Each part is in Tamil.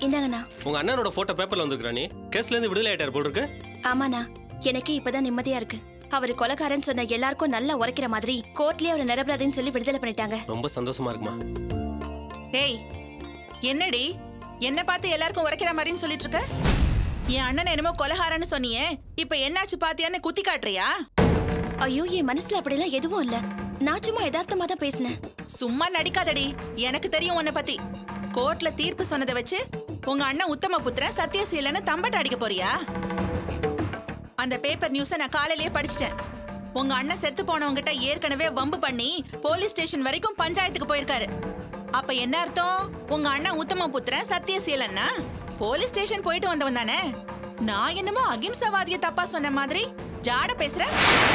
இந்தாங்கண்ணா உங்க அண்ணனோட போட்டோ பேப்பர்ல வந்திருக்கா நீ கேஸ்ல இருந்து விடுதலை ஆயிட்டார் போல் இருக்கு ஆமாண்ணா எனக்கே இப்பதான் நிம்மதியா இருக்கு அவர் கொலகாரன் சொன்ன எல்லாருக்கும் நல்லா உரைக்கிற மாதிரி கோர்ட்லயே அவரை நிரபராதின்னு சொல்லி விடுதலை பண்ணிட்டாங்க ரொம்ப சந்தோஷமா இருக்குமா ஏய் என்னடி என்ன பார்த்து எல்லாருக்கும் உரைக்கிற மாதிரின்னு சொல்லிட்டு இருக்க என் அண்ணன் என்னமோ கொலகாரன்னு சொன்னியே இப்ப என்னாச்சு பாத்தியான்னு குத்தி காட்டுறியா ஐயோ என் மனசுல அப்படிலாம் எதுவும் இல்ல நான் சும்மா யதார்த்தமா தான் பேசினேன் சும்மா நடிக்காதடி எனக்கு தெரியும் உன்னை பத்தி கோர்ட்ல தீர்ப்பு சொன்னதை வச்சு உங்க அண்ணன் உத்தம புத்திரன் சத்தியசீலன்னு தம்பட்ட அடிக்க போறியா அந்த பேப்பர் நியூஸை நான் காலையிலேயே படிச்சிட்டேன் உங்க அண்ணன் செத்து போனவங்கிட்ட ஏற்கனவே வம்பு பண்ணி போலீஸ் ஸ்டேஷன் வரைக்கும் பஞ்சாயத்துக்கு போயிருக்காரு அப்ப என்ன அர்த்தம் உங்க அண்ணன் உத்தம புத்திரன் சத்தியசீலன்னா போலீஸ் ஸ்டேஷன் போயிட்டு வந்தவன் தானே நான் என்னமோ அகிம்சவாதிய தப்பா சொன்ன மாதிரி ஜாட பேசுறேன்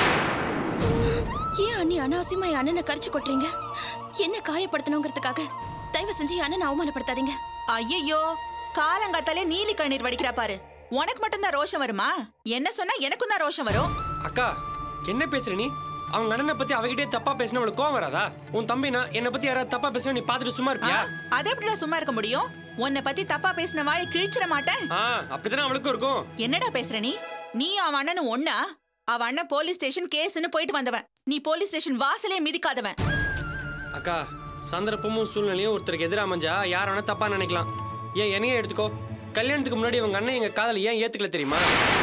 ஏன் அண்ணி அனாவசியமா என் அண்ணனை கரிச்சு கொட்டுறீங்க என்ன காயப்படுத்தணுங்கிறதுக்காக தயவு செஞ்சு என் அண்ணனை அவமானப்படுத்தாதீங்க ஐயையோ காலங்காத்தாலே நீலி கண்ணீர் வடிக்கிறா பாரு உனக்கு மட்டும்தான் ரோஷம் வருமா என்ன சொன்னா எனக்கும் தான் ரோஷம் வரும் அக்கா என்ன பேசுற நீ அவங்க அண்ணனை பத்தி அவகிட்டே தப்பா பேசினா அவளுக்கு கோவம் வராதா உன் தம்பினா என்னை பத்தி யாராவது தப்பா பேசினா நீ பார்த்துட்டு சும்மா இருப்பியா அது எப்படிடா சும்மா இருக்க முடியும் உன்னை பத்தி தப்பா பேசின வாயை கிழிச்சிட மாட்டேன் ஆ அப்படித்தானே அவளுக்கும் இருக்கும் என்னடா பேசுற நீ நீ அவன் அண்ணனும் ஒண்ணா அவன் அண்ணன் போலீஸ் ஸ்டேஷன் கேஸ்னு போயிட்டு வந்தவன் நீ போலீஸ் ஸ்டேஷன் வாசலே மிதிக்காதவன் அக்கா சந்தர்ப்பமும் சூழ்நிலையும் ஒருத்தருக்கு எதிராக அமைஞ்சா யார் வேணா தப்பா நினைக்கலாம் ஏன் என்னையே எடுத்துக்கோ கல்யாணத்துக்கு முன்னாடி உங்க அண்ணன் எங்க காதலை ஏன் ஏத்துக்கல தெரியுமா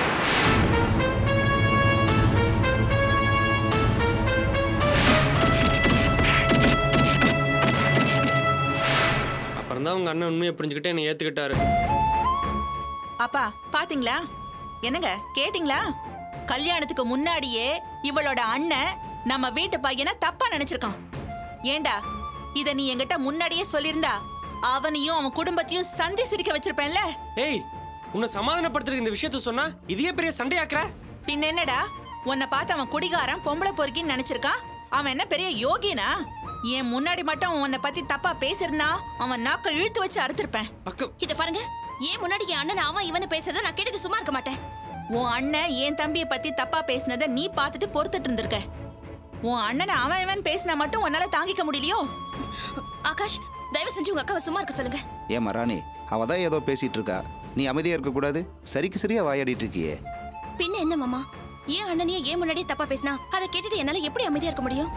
அப்புறம் தான் உங்க அண்ணன் உண்மையை புரிஞ்சுக்கிட்டு என்னை ஏத்துக்கிட்டாரு அப்பா பாத்தீங்களா என்னங்க கேட்டிங்களா கல்யாணத்துக்கு முன்னாடியே இவளோட அண்ணன் நம்ம வீட்டு பையனை தப்பா நினைச்சிருக்கான் ஏண்டா இத நீ என்கிட்ட முன்னாடியே சொல்லியிருந்தா அவனையும் அவன் குடும்பத்தையும் சந்தி சிரிக்க வச்சிருப்பேன்ல ஏய் உன்னை சமாதானப்படுத்துறதுக்கு இந்த விஷயத்த சொன்னா இதையே பெரிய சண்டையாக்குற பின்ன என்னடா உன்னை பார்த்து அவன் குடிகாரன் பொம்பளை பொறுக்கின்னு நினைச்சிருக்கான் அவன் என்ன பெரிய யோகினா என் முன்னாடி மட்டும் அவன் உன்னை பத்தி தப்பா பேசியிருந்தா அவன் நாக்க இழுத்து வச்சு அறுத்திருப்பேன் அக்கா இத பாருங்க ஏன் முன்னாடி என் அண்ணன் அவன் இவனை பேசுறத நான் கேட்டுட்டு சும்மா இருக்க மாட்டேன் உன் அண்ணன் என் தம்பிய பத்தி தப்பா பேசினதை நீ பார்த்துட்டு பொறுத்துட்டு இருந்திருக்க உன் அண்ணனை அவன் இவன் பேசினா மட்டும் உன்னால தாங்கிக்க முடியலையோ ஆகாஷ் தயவு செஞ்சு உங்க அக்காவை சும்மா இருக்க சொல்லுங்க ஏன் ராணி அவ தான் ஏதோ பேசிட்டு இருக்கா நீ அமைதியா இருக்க கூடாது சரிக்கு சரியா வாயாடிட்டு இருக்கியே பின்ன என்ன மாமா ஏன் அண்ணனையே ஏன் முன்னாடியே தப்பா பேசினா அதை கேட்டுட்டு என்னால எப்படி அமைதியா இருக்க முடியும்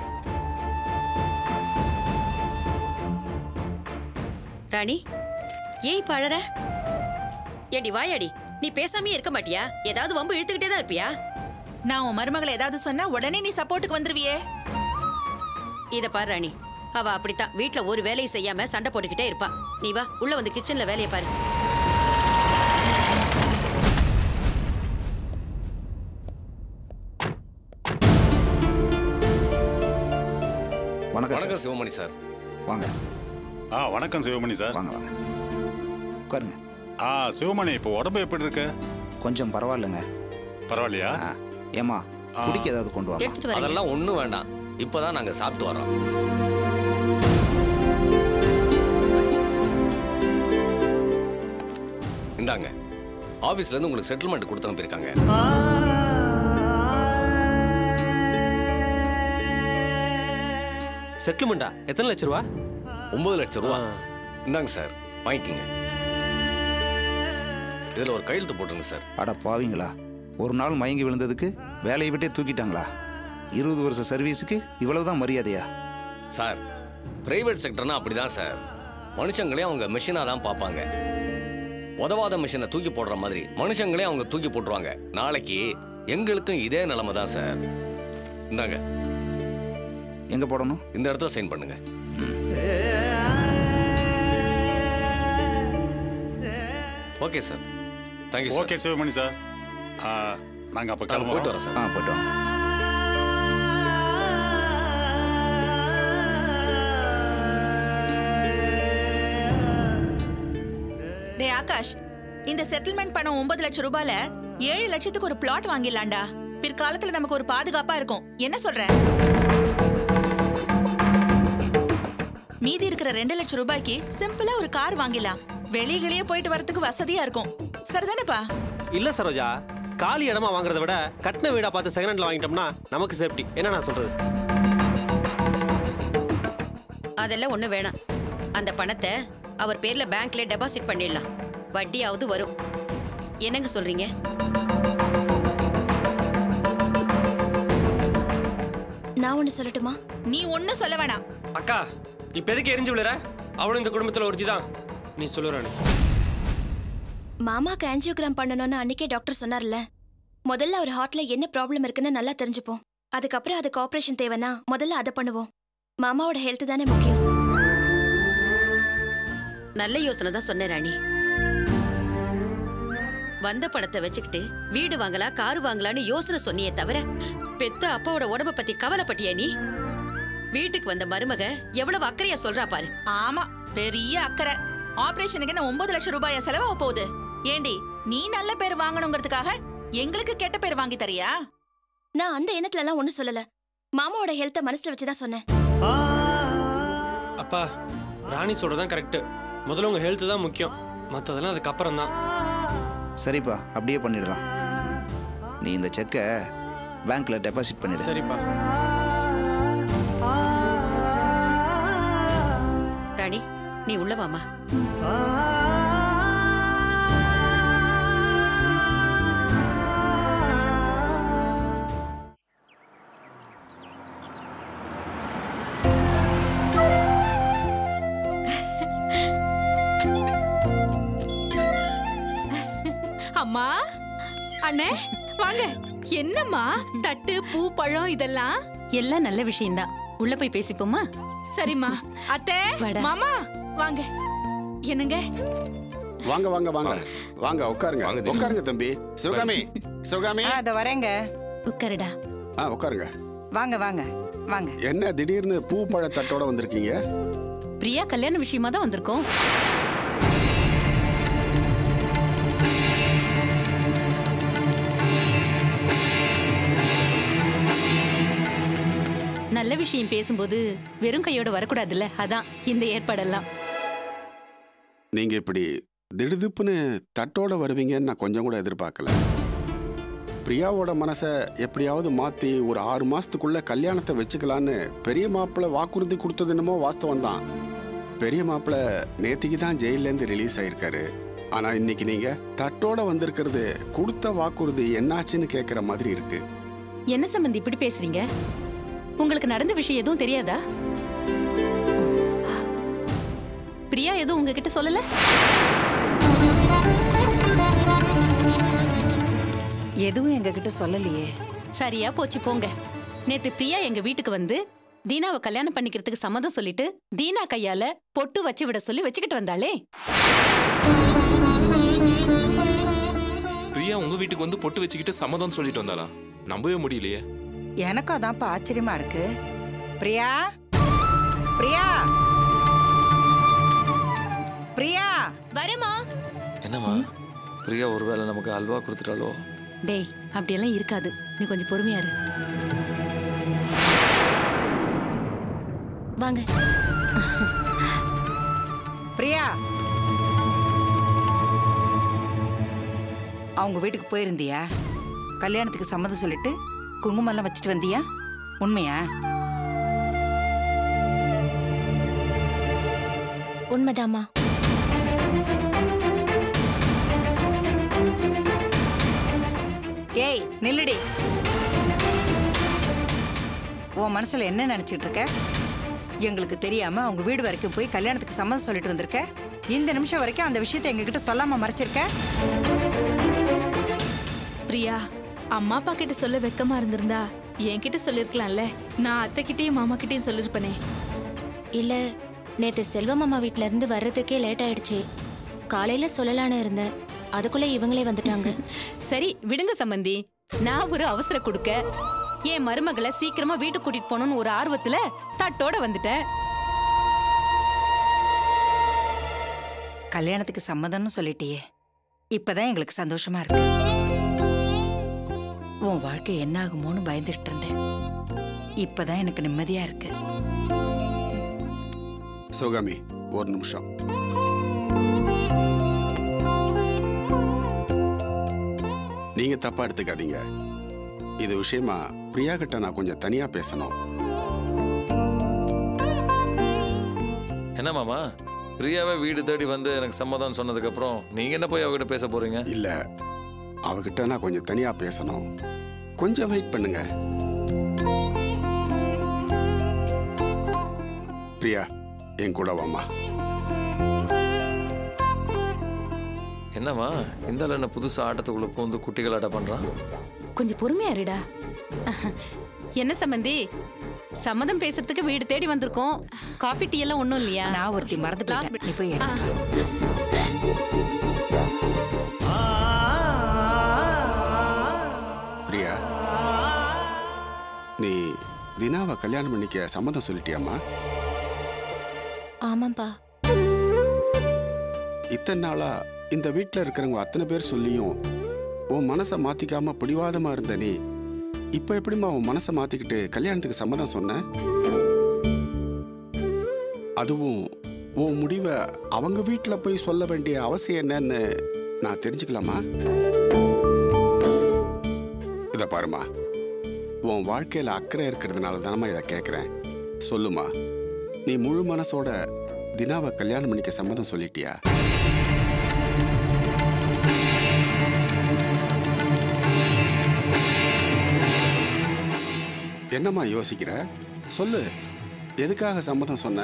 ராணி ஏன் இப்ப அழற ஏண்டி வாயாடி நீ பேசாமே இருக்க மாட்டியா ஏதாவது வம்பு இழுத்துக்கிட்டே தான் இருப்பியா நான் உன் மருமகளை ஏதாவது சொன்னா உடனே நீ சப்போர்ட்டுக்கு வந்துருவியே இத பாரு ராணி அவ அப்படித்தான் வீட்ல ஒரு வேலையை செய்யாம சண்டை போட்டுக்கிட்டே இருப்பா நீ வா உள்ள வந்து கிச்சன்ல வேலையை பாரு வணக்கம் சார் வணக்கம் சிவமணி சார் வாங்க ஆ வணக்கம் சிவமணி சார் வாங்க வாங்க உட்காருங்க ஆ சிவமணி இப்போ உடம்பு எப்படி இருக்கு கொஞ்சம் பரவாயில்லைங்க பரவாயில்லையா ஆ ஏமா குடிக்க ஏதாவது கொண்டு வாமா எடுத்துட்டு வரேன் அதெல்லாம் ஒண்ணும் வேண்டாம் இப்பதான் நாங்க சாப்பிட்டு வர்றோம் இந்தாங்க ஆபீஸ்ல இருந்து உங்களுக்கு செட்டில்மெண்ட் கொடுத்து அனுப்பியிருக்காங்க செட்டில்மெண்டா எத்தனை லட்ச ரூபா ஒன்பது லட்சம் ரூபா ஆ. இந்தாங்க சார் வாங்கிக்கோங்க இதுல ஒரு கையெழுத்து போட்டுருங்க சார் அட பாவிங்களா ஒரு நாள் மயங்கி விழுந்ததுக்கு வேலையை விட்டே தூக்கிட்டாங்களா இருபது வருஷம் சர்வீஸுக்கு இவ்வளவுதான் மரியாதையா சார் பிரைவேட் செக்டர்னா அப்படிதான் சார் மனுஷங்களே அவங்க மிஷினா தான் பார்ப்பாங்க உதவாத மிஷினை தூக்கி போடுற மாதிரி மனுஷங்களே அவங்க தூக்கி போட்டுருவாங்க நாளைக்கு எங்களுக்கும் இதே நிலைமை தான் சார் இந்தாங்க எங்க போடணும் இந்த இடத்துல சைன் பண்ணுங்க okay sir thank you sir okay Sivamani sir ஆ, நாங்க அப்ப நாங்க போயிட்டு கிளம்புறோம் வரோம் சார் ஆ போயிட்டு வாங்க டே ஆகாஷ் இந்த செட்டில்மெண்ட் பணம் ஒன்பது லட்சம் ரூபாயில ஏழு லட்சத்துக்கு ஒரு பிளாட் வாங்கிடலாம்டா பிற்காலத்துல நமக்கு ஒரு பாதுகாப்பா இருக்கும் என்ன சொல்ற மீதி இருக்கிற ரெண்டு லட்சம் ரூபாய்க்கு சிம்பிளா ஒரு கார் வாங்கிடலாம் வெளியே போயிட்டு வரதுக்கு வசதியா இருக்கும் சரிதானேப்பா இல்ல சரோஜா காலி இடமா வாங்குறத விட கட்டின வீடா பார்த்து செகண்ட் ஹேண்ட்ல வாங்கிட்டோம்னா நமக்கு சேஃப்டி என்ன நான் சொல்றது அதெல்லாம் ஒண்ணு வேணாம் அந்த பணத்தை அவர் பேர்ல பேங்க்ல டெபாசிட் பண்ணிடலாம் வட்டியாவது வரும் என்னங்க சொல்றீங்க நான் ஒண்ணு சொல்லட்டுமா நீ ஒன்னும் சொல்ல வேணாம் அக்கா இப்ப எதுக்கு எரிஞ்சு விழுற அவளும் இந்த குடும்பத்துல ஒருத்தி தான் நீ சொல்லுறானு மாமாக்கு ஆஞ்சியோகிராம் பண்ணணும்னு அன்னைக்கே டாக்டர் சொன்னார்ல முதல்ல அவர் ஹார்ட்ல என்ன ப்ராப்ளம் இருக்குன்னு நல்லா தெரிஞ்சுப்போம் அதுக்கப்புறம் அதுக்கு ஆபரேஷன் தேவைன்னா முதல்ல அதை பண்ணுவோம் மாமாவோட ஹெல்த் தானே முக்கியம் நல்ல யோசனை தான் சொன்னேன் ராணி வந்த பணத்தை வச்சுக்கிட்டு வீடு வாங்கலாம் கார் வாங்கலாம்னு யோசனை சொன்னியே தவிர பெத்த அப்பாவோட உடம்ப பத்தி கவலைப்பட்டியா நீ வீட்டுக்கு வந்த மருமக எவ்வளவு அக்கறையா சொல்றா பாரு ஆமா பெரிய அக்கறை ஆபரேஷனுக்கு என்ன ஒன்பது லட்சம் ரூபாயா செலவாக போகுது ஏண்டி நீ நல்ல பேர் வாங்கணுங்கிறதுக்காக எங்களுக்கு கெட்ட பேர் வாங்கி தரியா நான் அந்த எண்ணத்துல எல்லாம் ஒண்ணும் சொல்லல மாமாவோட ஹெல்த்தை மனசுல வச்சுதான் சொன்னேன் அப்பா ராணி சொல்றதுதான் கரெக்ட் முதல்ல உங்க ஹெல்த் தான் முக்கியம் மத்ததெல்லாம் அதுக்கப்புறம் தான் சரிப்பா அப்படியே பண்ணிடலாம் நீ இந்த செக்கை பேங்க்ல டெபாசிட் பண்ணிடு சரிப்பா ராணி நீ உள்ள வாமா அம்மா அண்ணே வாங்க என்னம்மா தட்டு பூ பழம் இதெல்லாம் எல்லாம் நல்ல விஷயம்தான் உள்ள போய் பேசிப்போமா சரிம்மா அத்தை வாடா. மாமா வாங்க என்னங்க வாங்க வாங்க வாங்க வாங்க உட்காருங்க உட்காருங்க தம்பி சிவகாமி சிவகாமி அத வரேங்க உட்காருடா ஆ உட்காருங்க வாங்க வாங்க வாங்க என்ன திடீர்னு பூ பழ தட்டோட வந்திருக்கீங்க பிரியா கல்யாண விஷயமா தான் வந்திருக்கோம் நல்ல விஷயம் பேசும்போது வெறும் கையோட வரக்கூடாதுல்ல அதான் இந்த ஏற்பாடெல்லாம் நீங்க இப்படி திடுதிப்புன்னு தட்டோட வருவீங்கன்னு நான் கொஞ்சம் கூட எதிர்பார்க்கல பிரியாவோட மனசை எப்படியாவது மாத்தி ஒரு ஆறு மாசத்துக்குள்ள கல்யாணத்தை வச்சுக்கலான்னு பெரிய மாப்பிள்ளை வாக்குறுதி கொடுத்தது என்னமோ வாஸ்தவம் தான் பெரிய மாப்பிள்ளை நேத்திக்கு தான் ஜெயிலேருந்து ரிலீஸ் ஆயிருக்காரு ஆனா இன்னைக்கு நீங்க தட்டோட வந்திருக்கிறது கொடுத்த வாக்குறுதி என்னாச்சுன்னு கேட்குற மாதிரி இருக்கு என்ன சம்பந்தி இப்படி பேசுறீங்க உங்களுக்கு நடந்த விஷயம் எதுவும் தெரியாதா பிரியா எதுவும் உங்ககிட்ட சொல்லல எதுவும் எங்க கிட்ட சொல்லலையே சரியா போச்சு போங்க நேத்து பிரியா எங்க வீட்டுக்கு வந்து தீனாவை கல்யாணம் பண்ணிக்கிறதுக்கு சம்மதம் சொல்லிட்டு தீனா கையால பொட்டு வச்சு விட சொல்லி வச்சுக்கிட்டு வந்தாளே பிரியா உங்க வீட்டுக்கு வந்து பொட்டு வச்சுக்கிட்டு சம்மதம் சொல்லிட்டு வந்தாளா நம்பவே முடியலையே எனக்கும் அதான்ப்பா ஆச்சரியமா இருக்கு பிரியா பிரியா பிரியா வரமா என்னம்மா பிரியா ஒருவேளை நமக்கு அல்வா கொடுத்துட்டாலோ டேய் அப்படியெல்லாம் இருக்காது நீ கொஞ்சம் பொறுமையா இரு வாங்க பிரியா அவங்க வீட்டுக்கு போயிருந்தியா கல்யாணத்துக்கு சம்மதம் சொல்லிட்டு குங்குமம்லாம் வச்சுட்டு வந்தியா உண்மையா உண்மைதாம்மா ஏய் நில்லுடி உன் மனசுல என்ன நினைச்சிட்டு இருக்க எங்களுக்கு தெரியாம அவங்க வீடு வரைக்கும் போய் கல்யாணத்துக்கு சம்மதம் சொல்லிட்டு வந்திருக்க இந்த நிமிஷம் வரைக்கும் அந்த விஷயத்தை எங்ககிட்ட சொல்லாம மறைச்சிருக்க பிரியா அம்மா அப்பா கிட்ட சொல்ல வெக்கமா இருந்திருந்தா என்கிட்ட சொல்லிருக்கலாம்ல நான் அத்தை கிட்டயும் மாமா கிட்டயும் சொல்லிருப்பனே இல்ல நேத்து செல்வ மாமா வீட்ல இருந்து வர்றதுக்கே லேட் ஆயிடுச்சு காலையில சொல்லலான்னு இருந்தேன் அதுக்குள்ள இவங்களே வந்துட்டாங்க சரி விடுங்க சம்பந்தி நான் ஒரு அவசர கொடுக்க என் மருமகளை சீக்கிரமா வீட்டுக்கு கூட்டிட்டு போகணும்னு ஒரு ஆர்வத்துல தட்டோட வந்துட்டேன் கல்யாணத்துக்கு சம்மதம்னு சொல்லிட்டியே இப்பதான் எங்களுக்கு சந்தோஷமா இருக்கு உன் வாழ்க்கை என்ன ஆகுமோன்னு பயந்துகிட்டு இருந்தேன் இப்பதான் எனக்கு நிம்மதியா இருக்கு சிவகாமி ஒரு நிமிஷம் நீங்க தப்பா எடுத்துக்காதீங்க இது விஷயமா பிரியா கிட்ட நான் கொஞ்சம் தனியா பேசணும் என்ன மாமா பிரியாவே வீடு தேடி வந்து எனக்கு சம்மதம் சொன்னதுக்கப்புறம் நீங்கள் என்ன போய் அவகிட்ட பேச போறீங்க இல்ல அவகிட்ட நான் கொஞ்சம் தனியா பேசணும் கொஞ்சம் வெயிட் பண்ணுங்க பிரியா என் கூட வாம்மா என்னம்மா இந்த ஆள் என்ன புதுசா ஆட்டத்துக்குள்ள பூந்து குட்டிகள் ஆட்ட பண்றான் கொஞ்சம் பொறுமையா இருடா என்ன சம்பந்தி சம்மதம் பேசுறதுக்கு வீடு தேடி வந்திருக்கோம் காஃபி டீ எல்லாம் ஒண்ணும் இல்லையா நான் ஒருத்தி மறந்து போயிட்டேன். நீ போய் எடுத்துட்டு பிரியா நீ தினாவை கல்யாணம் பண்ணிக்க சம்மதம் சொல்லிட்டியாம்மா ஆமாப்பா இத்தனை நாளா இந்த வீட்டில் இருக்கிறவங்க அத்தனை பேர் சொல்லியும் உன் மனசை மாத்திக்காம பிடிவாதமா இருந்த நீ இப்போ எப்படிம்மா உன் மனசை மாத்திக்கிட்டு கல்யாணத்துக்கு சம்மதம் சொன்ன அதுவும் உன் முடிவை அவங்க வீட்டில் போய் சொல்ல வேண்டிய அவசியம் என்னன்னு நான் தெரிஞ்சுக்கலாமா இதை பாருமா உன் வாழ்க்கையில் அக்கறை இருக்கிறதுனால தானம்மா இதை கேட்குறேன் சொல்லுமா நீ முழு மனசோட தினாவை கல்யாணம் பண்ணிக்க சம்மதம் சொல்லிட்டியா என்னம்மா யோசிக்கிற சொல்லு எதுக்காக சம்மதம் சொன்ன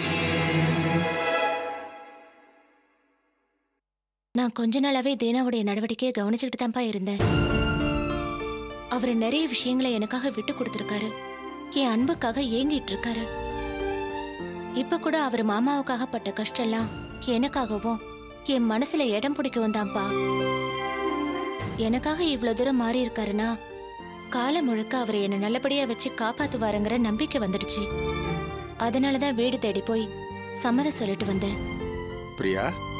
நான் கொஞ்ச நாளாவே தேனாவுடைய நடவடிக்கையை கவனிச்சுக்கிட்டு தான்ப்பா இருந்தேன் அவர் நிறைய விஷயங்களை எனக்காக விட்டு கொடுத்துருக்காரு என் அன்புக்காக ஏங்கிட்டு இருக்காரு இப்ப கூட அவர் மாமாவுக்காக பட்ட கஷ்டம்லாம் எனக்காகவும் என் மனசுல இடம் பிடிக்கவும் தான்ப்பா எனக்காக இவ்வளவு தூரம் மாறி இருக்காருன்னா காலம் முழுக்க அவர் என்னை நல்லபடியா வச்சு காப்பாத்துவாருங்கிற நம்பிக்கை வந்துடுச்சு அதனாலதான் வீடு தேடி போய் சம்மதம் சொல்லிட்டு வந்தேன் பிரியா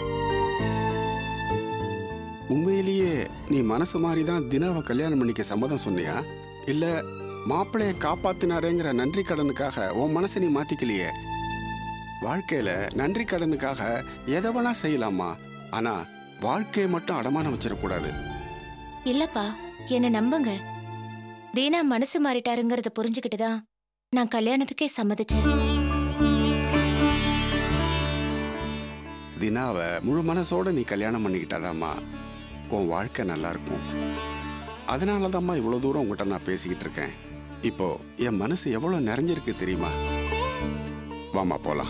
உண்மையிலேயே நீ மனசு மாதிரி தான் தினாவை கல்யாணம் பண்ணிக்க சம்மதம் சொன்னியா இல்ல மாப்பிளைய காப்பாத்தினாரேங்கிற நன்றி கடனுக்காக உன் மனசை நீ மாத்திக்கலையே வாழ்க்கையில நன்றி கடனுக்காக எதை வேணா செய்யலாமா ஆனா வாழ்க்கையை மட்டும் அடமானம் வச்சிடக்கூடாது இல்லப்பா என்ன நம்புங்க தீனா மனசு மாறிட்டாருங்கிறத புரிஞ்சுக்கிட்டு தான் நான் கல்யாணத்துக்கே சம்மதிச்சேன் தினாவை முழு மனசோட நீ கல்யாணம் பண்ணிக்கிட்டாதாம்மா உன் வாழ்க்கை நல்லா இருக்கும் அதனால தான்மா இவ்வளோ தூரம் உங்ககிட்ட நான் பேசிக்கிட்டு இருக்கேன் இப்போ என் மனசு எவ்வளோ நிறைஞ்சிருக்கு தெரியுமா வாமா போலாம்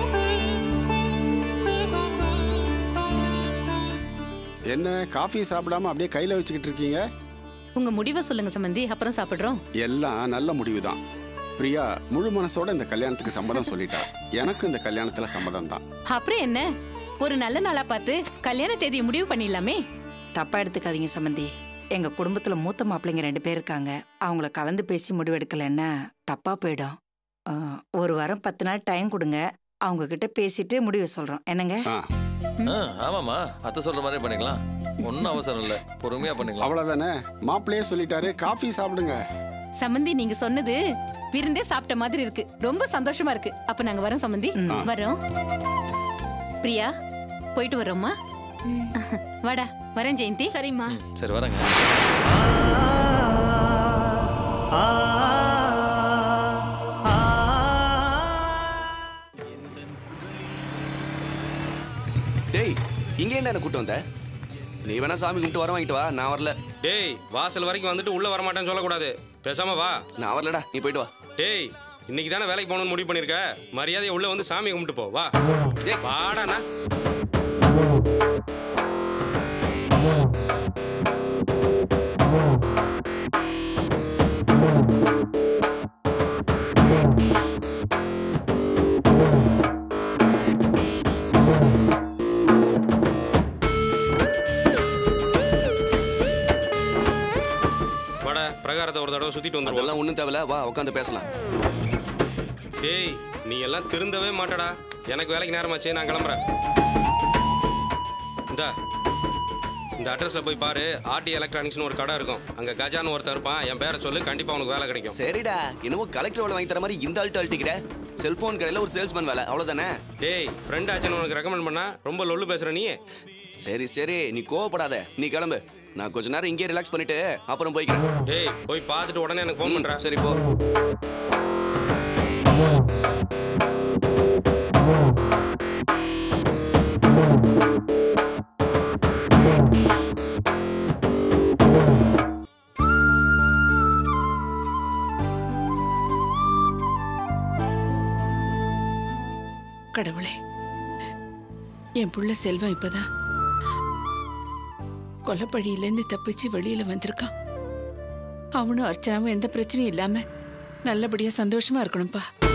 என்ன காஃபி சாப்பிடாம அப்படியே கையில வச்சுக்கிட்டு இருக்கீங்க உங்க முடிவை சொல்லுங்க சம்பந்தி அப்புறம் சாப்பிடுறோம் எல்லாம் நல்ல முடிவு தான் பிரியா முழு மனசோட இந்த கல்யாணத்துக்கு சம்மதம் சொல்லிட்டா எனக்கு இந்த கல்யாணத்துல சம்மதம் தான் அப்புறம் என்ன ஒரு நல்ல நாளா பார்த்து கல்யாண தேதியை முடிவு பண்ணிடலாமே தப்பா எடுத்துக்காதீங்க சம்பந்தி எங்க குடும்பத்துல மூத்த மாப்பிள்ளைங்க ரெண்டு பேர் இருக்காங்க அவங்கள கலந்து பேசி முடிவெடுக்கலைன்னா தப்பா போயிடும் ஆ, ஒரு வாரம் பத்து நாள் டைம் கொடுங்க அவங்க கிட்ட பேசிட்டு முடிவு சொல்றோம் என்னங்க ஆ ஆமாம்மா அத்தை சொல்ற மாதிரி பண்ணிக்கலாம் ஒன்றும் அவசரம் இல்லை பொறுமையா பண்ணிக்கலாம் அவ்வளவுதானே மாப்பிள்ளையே சொல்லிட்டாரு காஃபி சாப்பிடுங்க சம்பந்தி நீங்க சொன்னது விருந்தே சாப்பிட்ட மாதிரி இருக்கு ரொம்ப சந்தோஷமா இருக்கு அப்ப நாங்க வரோம் சம்பந்தி வரோம் பிரியா போயிட்டு வரோம்மா வாடா வரேன் ஜெயந்தி சரிம்மா சரி வரேங்க டேய் இங்க என்ன என்ன கூட்டு வந்த நீ வேணா சாமி கும்பிட்டு வர வாங்கிட்டு வா நான் வரல டேய் வாசல் வரைக்கும் வந்துட்டு உள்ள வர மாட்டேன்னு சொல்லக்கூடாது பேசாம வா நான் வரலடா நீ போயிட்டு வா டேய் இன்னைக்கு தானே வேலைக்கு போகணும்னு முடிவு பண்ணிருக்க மரியாதையை உள்ள வந்து சாமி கும்பிட்டு போ வா டேய் வாடாண்ணா வாடா பிரகாரத்தை ஒரு தடவை சுத்திட்டு வந்துருவோம் அதெல்லாம் ஒண்ணும் தேவையில்ல வா உட்காந்து பேசலாம் டேய் நீ எல்லாம் திருந்தவே மாட்டடா எனக்கு வேலைக்கு நேரமாச்சு நான் கிளம்புறேன் இந்தா இந்த அட்ரஸ்ல போய் பாரு ஆர்டி எலக்ட்ரானிக்ஸ்னு ஒரு கடை இருக்கும் அங்க கஜான்னு ஒருத்தன் இருப்பான் என் பேரை சொல்லு கண்டிப்பா உனக்கு வேலை கிடைக்கும் சரிடா என்னமோ கலெக்டர் வேலை வாங்கி தர மாதிரி இந்த ஆள்கிட்ட அழட்டிக்கிற செல்போன் கடையில ஒரு சேல்ஸ்மேன் வேலை அவ்வளவுதானே டேய் ஃப்ரெண்ட் ஆச்சுன்னு உனக்கு ரெக்கமெண்ட் பண்ணா ரொம்ப லொல்லு பேசுற நீ சரி சரி நீ கோவப்படாத நீ கிளம்பு நான் கொஞ்ச நேரம் இங்கே ரிலாக்ஸ் பண்ணிட்டு அப்புறம் போய்க்கிறேன் டேய் போய் பார்த்துட்டு உடனே எனக்கு ஃபோன் பண்றேன் சரி போ கடவுளே என் புள்ள செல்வம் இப்பதான் கொலப்பழியிலேருந்து தப்பிச்சு வெளியில வந்திருக்கான் அவனும் அர்ச்சனாவும் எந்த பிரச்சனையும் இல்லாம நல்லபடியா சந்தோஷமா இருக்கணும்ப்பா